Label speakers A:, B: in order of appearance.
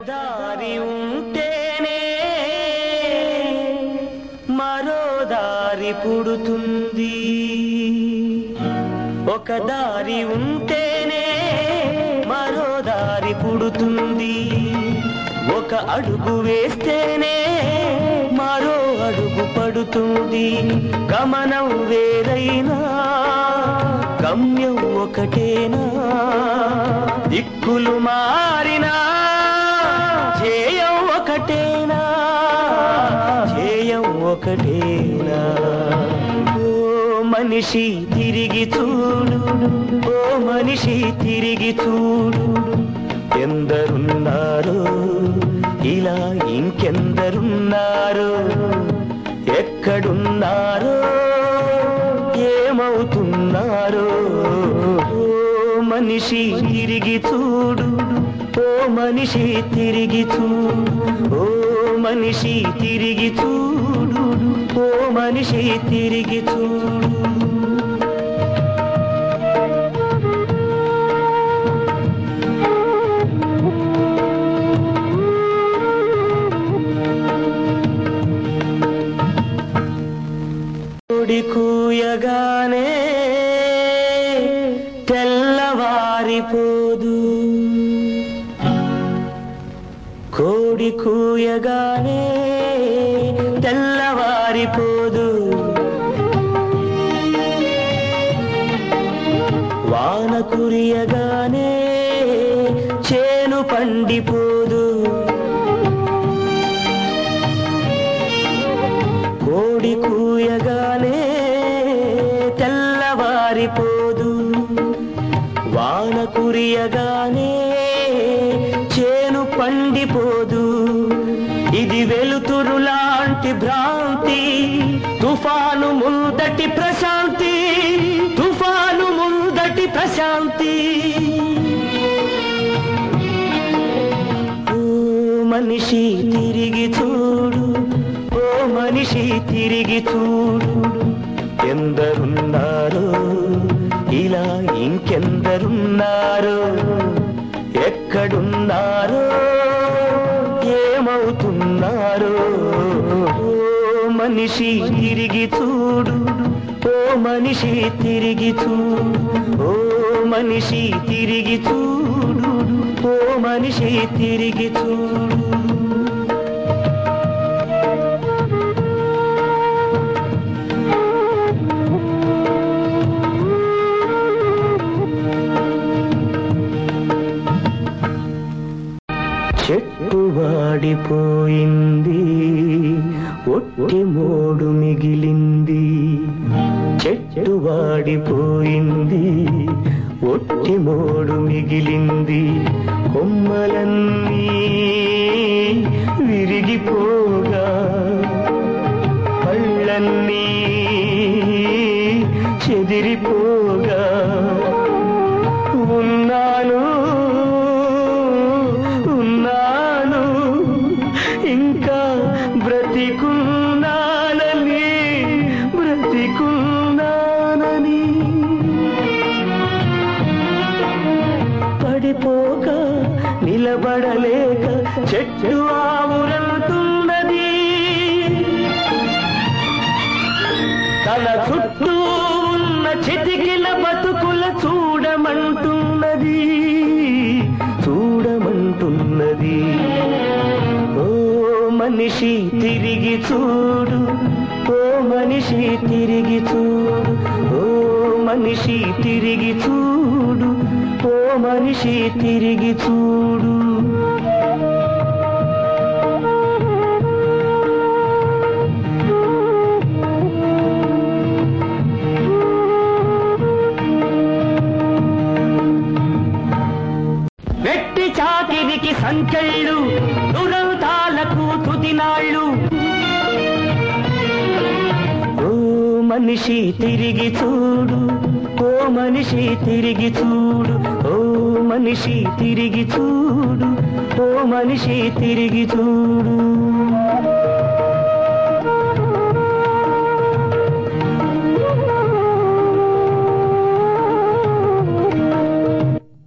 A: దారి ఉంటేనే మరో దారి పుడుతుంది ఒక దారి ఉంటేనే మరో దారి పుడుతుంది ఒక అడుగు వేస్తేనే మరో అడుగు పడుతుంది గమనం వేరైనా గమ్యం ఒకటేనా దిక్కులు మారినా ధ్యేయం ఒకటేనా ధ్యేయం ఒకటేనా ఓ మనిషి తిరిగి చూడు ఓ మనిషి తిరిగి చూడు ఎందరున్నారో ఇలా ఇంకెందరున్నారో ఎక్కడున్నారో ఏమవుతున్నారో ఓ మనిషి తిరిగి చూడు ఓ మనిషి తిరిగి చూడు ఓ మనిషి తిరిగి చూడు ఓ మనిషి తిరిగి చూడు కోడి కూయగానే తెల్లవారిపోదు కోడి కూయగానే తెల్లవారిపోదు వాన కురియగానే చేను పండిపోదు కోడి కూయగానే తెల్లవారిపోదు వాన కురియగానే చేను పండిపోదు ఇది వెలుతురు లాంటి భ్రాంతి తుఫాను ముందటి ప్రశాంతి తుఫాను ముందటి ప్రశాంతి ఓ మనిషి తిరిగి చూడు ఓ మనిషి తిరిగి చూడు ఎందరున్నారో ఇలా ఇంకెందరున్నారో ఎక్కడున్నారో ఏమవుతున్నారో ఓ మనిషి తిరిగి చూడు ఓ మనిషి తిరిగి చూడు ఓ మనిషి తిరిగి చూడు ఓ మనిషి తిరిగి చూడు చెట్టు వాడిపోయింది ఒట్టి మోడు మిగిలింది చెట్టు వాడిపోయింది ఒట్టి మోడు మిగిలింది కొమ్మలన్నీ విరిగిపోగా పళ్ళన్నీ చెదిరిపోగా ఉన్నాను ఉన్నాను ఇంకా బ్రతికున్నానని బ్రతికున్నానని పడిపోక నిలబడలేక చెట్టు ఆవురంతున్నది తన చుట్టూ ఉన్న చితికిన బతుకుల చూడమంటున్నది చూడమంటున్నది ఓ మనిషి తిరిగి చూడు ఓ మనిషి తిరిగి చూడు ఓ మనిషి తిరిగి చూడు ఓ మనిషి తిరిగి చూడు వెట్టి చాకిరికి సంఖ్యళ్ళు దురంతాలకు తుదినాళ్ళు ఓ మనిషి తిరిగి చూడు ఓ మనిషి తిరిగి చూడు ఓ మనిషి తిరిగి చూడు ఓ మనిషి తిరిగి చూడు